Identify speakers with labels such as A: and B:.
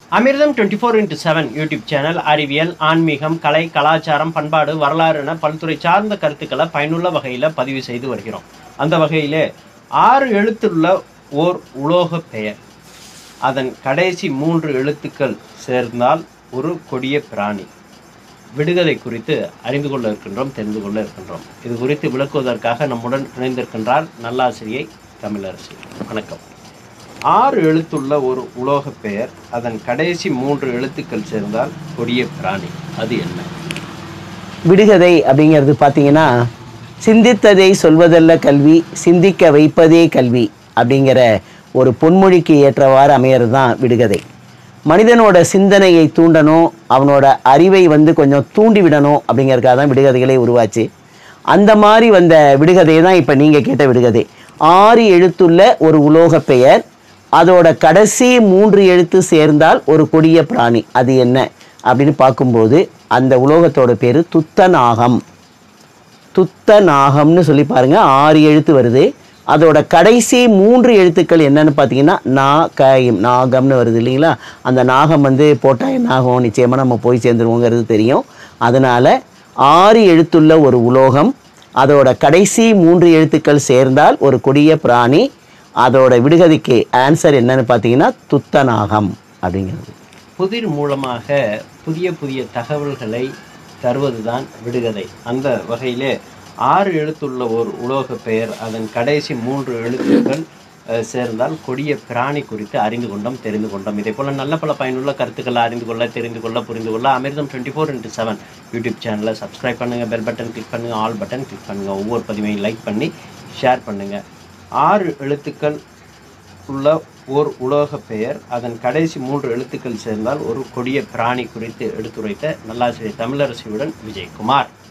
A: அமிர்தம் twenty four into seven YouTube channel அறிவியல் ஆன்மீகம் கலை கலாச்சாரம் பண்பாடு வரலாறு என பல்துறை சார்ந்த கருத்துக்களை பயனுள்ள வகையில் பதிவு செய்து வருகிறோம் அந்த வகையிலே ஆறு எழுத்துள்ள ஓர் உலோக பெயர் அதன் கடைசி மூன்று எழுத்துக்கள் சேர்ந்தால் ஒரு கொடிய பிராணி விடுகதை குறித்து அறிந்து கொள்ள இருக்கின்றோம் தெரிந்து கொள்ள இருக்கின்றோம் இது குறித்து விளக்குவதற்காக நம்முடன் இணைந்திருக்கின்றார் நல்லாசிரியை தமிழரசி வணக்கம் ஆறு எழுத்துள்ள ஒரு உலோகப் பெயர் அதன் கடைசி மூன்று எழுத்துக்கள் சேர்ந்தால் கொடிய பிராணி அது என்ன
B: விடுகதை அப்படிங்கிறது பார்த்தீங்கன்னா சிந்தித்ததை சொல்வதல்ல கல்வி சிந்திக்க வைப்பதே கல்வி அப்படிங்கிற ஒரு பொன்மொழிக்கு ஏற்றவாறு அமையிறது தான் விடுகதை மனிதனோட சிந்தனையை தூண்டணும் அவனோட அறிவை வந்து கொஞ்சம் தூண்டி விடணும் அப்படிங்கிறதுக்காக தான் விடுகதைகளே உருவாச்சு அந்த மாதிரி வந்த விடுகதை தான் இப்போ நீங்கள் கேட்ட விடுகதை ஆறு எழுத்துள்ள ஒரு உலோகப் பெயர் அதோட கடைசி மூன்று எழுத்து சேர்ந்தால் ஒரு கொடிய பிராணி அது என்ன அப்படின்னு பார்க்கும்போது அந்த உலோகத்தோட பேர் துத்தநாகம் துத்தநாகம்னு சொல்லி பாருங்க ஆறு எழுத்து வருது அதோட கடைசி மூன்று எழுத்துக்கள் என்னன்னு பார்த்தீங்கன்னா நா க இம் நாகம்னு வருது இல்லைங்களா அந்த நாகம் வந்து போட்டால் என்ன ஆகும் நிச்சயமாக நம்ம போய் சேர்ந்துருவோங்கிறது தெரியும் அதனால் ஆறு எழுத்துள்ள ஒரு உலோகம் அதோட கடைசி மூன்று எழுத்துக்கள் சேர்ந்தால் ஒரு கொடிய பிராணி அதோட விடுகதைக்கு ஆன்சர் என்னன்னு பார்த்தீங்கன்னா துத்தநாகம் அப்படிங்கிறது
A: புதிர் மூலமாக புதிய புதிய தகவல்களை தருவதுதான் விடுகதை அந்த வகையிலே ஆறு எழுத்துள்ள ஒரு உலோகப் பெயர் அதன் கடைசி மூன்று எழுத்துக்கள் அஹ், சேர்ந்தால் கொடிய பிராணி குறித்து அறிந்து கொண்டோம் தெரிந்து கொண்டோம் இதே போல நல்ல பல பயனுள்ள கருத்துக்களை அறிந்து கொள்ள தெரிந்து கொள்ள புரிந்து கொள்ள Amirtham twenty four into seven YouTube சேனலை சப்ஸ்கிரைப் பண்ணுங்கள் பெல் பட்டன் கிளிக் பண்ணுங்கள் ஆல் பட்டன் கிளிக் பண்ணுங்கள் ஒவ்வொரு பதிவையும் லைக் பண்ணி ஷேர் பண்ணுங்கள் ஆறு எழுத்துக்கள் உள்ள ஓர் உலோகப் பெயர் அதன் கடைசி மூன்று எழுத்துக்கள் சேர்ந்தால் ஒரு கொடிய பிராணி குறித்து எடுத்துரைத்த நல்லாசிரியர் தமிழரசியுடன் விஜயகுமார்